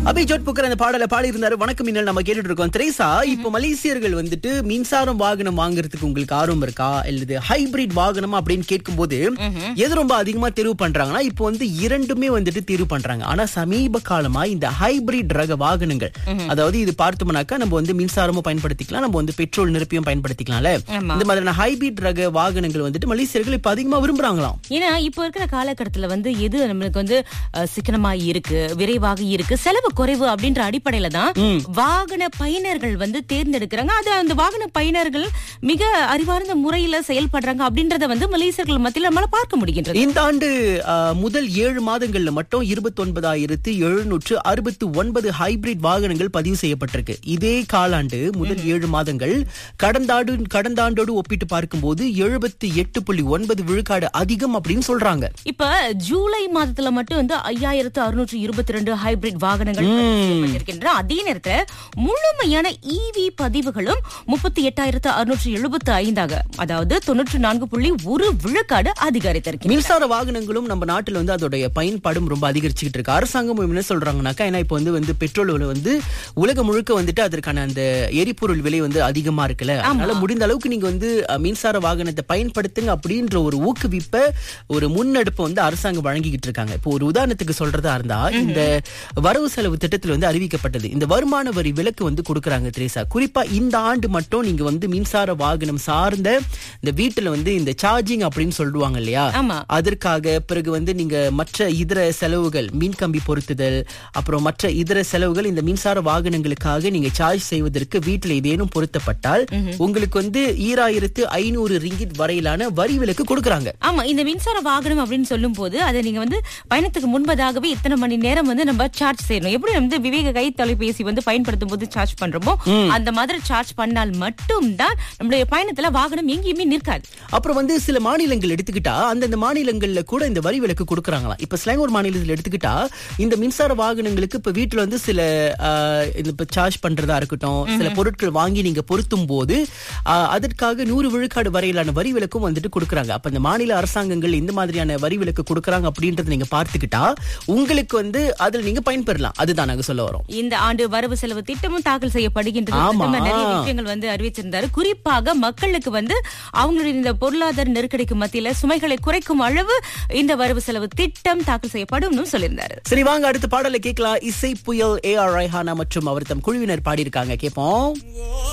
அபிஜோட் Booker அந்த பாடல பாடி இருந்தாரு வணக்கம் மின்னல் நம்ம கேட்டுட்டு இருக்கோம் திரேசா இப்போ மலேசியர்கள் வந்துட்டு மின்சாரம் வாகனம் வாங்குறதுக்கு உங்களுக்கு ஆர்வம் இருக்கா இல்லது ஹைபிரிட் வாகனம் அப்படின்னு கேட்கும்போது எது ரொம்ப அதிகமா தெரிவு பண்றாங்கன்னா இப்போ வந்து இரண்டுமே வந்துட்டு தெரிவு பண்றாங்க ஆனா சமீப காலமா இந்த ஹைபிரிட் ரக வாகனங்கள் அதாவது இது பார்த்தோம்னாக்கா நம்ம வந்து மின்சாரமும் பயன்படுத்திக்கலாம் நம்ம வந்து பெட்ரோல் நிரப்பியும் பயன்படுத்திக்கலாம்ல ஆமா. இந்த மாதிரியான ஹைபிரிட் ரக வாகனங்கள் வந்துட்டு மலேசியர்கள் இப்ப அதிகமா விரும்புறாங்களாம் ஏன்னா இப்ப இருக்கிற காலகட்டத்துல வந்து எது நம்மளுக்கு வந்து அஹ், சிக்கனமா இருக்கு விரைவாக இருக்கு செலவு குறைவு அப்படின்ற அடிப்படையில தான் வாகன பயனர்கள் வந்து தேர்ந்தெடுக்கிறாங்க அது அந்த வாகன பயனர்கள் மிக அறிவார்ந்த முறையில செயல்படுறாங்க அப்படின்றத வந்து மலேசியர்கள் மத்தியில நம்மளால பார்க்க முடிகின்றது இந்த ஆண்டு ஆ, முதல் ஏழு மாதங்கள்ல மட்டும் இருபத்தி ஒன்பதாயிரத்து எழுநூற்று அறுபத்தி ஒன்பது ஹைபிரிட் வாகனங்கள் பதிவு செய்யப்பட்டிருக்கு இதே காலாண்டு முதல் ஏழு மாதங்கள் கடந்த ஆண்டு கடந்த ஆண்டோடு ஒப்பிட்டு பார்க்கும்போது எழுபத்தி எட்டு புள்ளி ஒன்பது விழுக்காடு அதிகம் அப்படின்னு சொல்றாங்க இப்ப ஜூலை மாதத்துல மட்டும் வந்து ஐயாயிரத்து அறுநூற்று இருபத்தி ரெண்டு ஹைபிரிட் வாகனங்கள் பதிவு செய்யப்பட்டிருக்கின்றன அதே நேரத்துல முழுமையான இவி பதிவுகளும் முப்பத்தி எட்டாயிரத்து அறுநூற்று எழுபத்தி ஐந்தாக அதாவது தொன்னூற்று நான்கு புள்ளி ஒரு விழுக்காடு அதிகரித்திருக்கிறது மின்சார வாகனங்களும் நம்ம நாட்டுல வந்து அதோடைய பயன்பாடும் ரொம்ப அதிகரிச்சுக்கிட்டு இருக்கு அரசாங்கம் என்ன சொல்றாங்கனாக்கா ஏன்னா இப்போ வந்து வந்து பெட்ரோல் விலை வந்து உலகம் முழுக்க வந்துட்டு அதற்கான அந்த எரிபொருள் விலை வந்து அதிகமா இருக்குல்ல அதனால முடிந்த அளவுக்கு நீங்க வந்து அஹ், மின்சார வாகனத்தை பயன்படுத்துங்க அப்படின்ற ஒரு ஊக்குவிப்ப ஒரு முன்னெடுப்பை வந்து அரசாங்கம் வழங்கிக்கிட்டு இருக்காங்க இப்போ ஒரு உதாரணத்துக்கு சொல்றதா இருந்தா இந்த வரவு செலவு திட்டத்தில் வந்து அறிவிக்கப்பட்டது இந்த வருமான வரி விலக்கு வந்து கொடுக்கறாங்க திரேசா குறிப்பா இந்த ஆண்டு மட்டும் நீங்க வந்து மின்சார வாகனம் சார்ந்த இந்த வீட்டுல வந்து இந்த சார்ஜிங் அப்படின்னு சொல்லுவாங்க இல்லையா ஆமா அதற்காக பிறகு வந்து நீங்க மற்ற இதர செலவுகள் மின் கம்பி பொருத்துதல் அப்புறம் மற்ற இதர செலவுகள் இந்த மின்சார வாகனங்களுக்காக நீங்க சார்ஜ் செய்வதற்கு வீட்டில் ஏதேனும் பொருத்தப்பட்டால் உங்களுக்கு வந்து ஈராயிரத்து ஐநூறு ரிங்கிட் வரையிலான வரி விலக்கு கொடுக்கறாங்க ஆமா இந்த மின்சார வாகனம் அப்படின்னு சொல்லும் போது அதை நீங்க வந்து பயணத்துக்கு முன்பதாகவே இத்தனை மணி நேரம் வந்து நம்ம சார்ஜ் செய்யணும் எப்படி நம்ம வந்து விவேக கை தொலைபேசி வந்து பயன்படுத்தும் போது சார்ஜ் பண்றோமோ அந்த மாதிரி சார்ஜ் பண்ணால் மட்டும்தான் நம்மளுடைய பயணத்துல வாகனம் எங்கேயுமே நிற்காது அப்புறம் வந்து சில மாநிலங்கள் எடுத்துக்கிட்டா அந்தந்த மாநிலங்கள்ல கூட இந்த வரி விலக்கு கொடுக்கறாங்களாம் இப்ப ஸ்லாங்கூர் மாநிலத்தில் எடுத்துக்கிட்டா இந்த மின்சார வாகனங்களுக்கு இப்ப வீட்டுல வந்து சில ஆஹ், இந்த இப்ப சார்ஜ் பண்றதா இருக்கட்டும் சில பொருட்கள் வாங்கி நீங்க பொருத்தும் போது ஆஹ், அதற்காக நூறு விழுக்காடு வரையிலான வரி விலக்கும் வந்துட்டு கொடுக்கறாங்க அப்ப இந்த மாநில அரசாங்கங்கள் இந்த மாதிரியான வரி விலக்கு கொடுக்கறாங்க அப்படின்றத நீங்க பார்த்துக்கிட்டா உங்களுக்கு வந்து அதுல நீங்க பயன்பெறலாம் அதுதான் நாங்க சொல்ல வரோம் இந்த ஆண்டு வரவு செலவு திட்டமும் தாக்கல் செய்யப்படுகின்றது ஆமா. பிரதமர் நிறைய விஷயங்கள் வந்து அறிவிச்சிருந்தாரு குறிப்பாக மக்களுக்கு வந்து அவங்களுடைய இந்த பொருளாதார நெருக்கடிக்கு மத்தியில சுமைகளை குறைக்கும் அளவு இந்த வரவு செலவு திட்டம் தாக்கல் செய்யப்படும் சொல்லியிருந்தாரு சரி வாங்க அடுத்த பாடலை கேட்கலாம் இசை புயல் ஏ ஆர் ரைஹானா மற்றும் அவர் தம் குழுவினர் பாடியிருக்காங்க கேட்போம்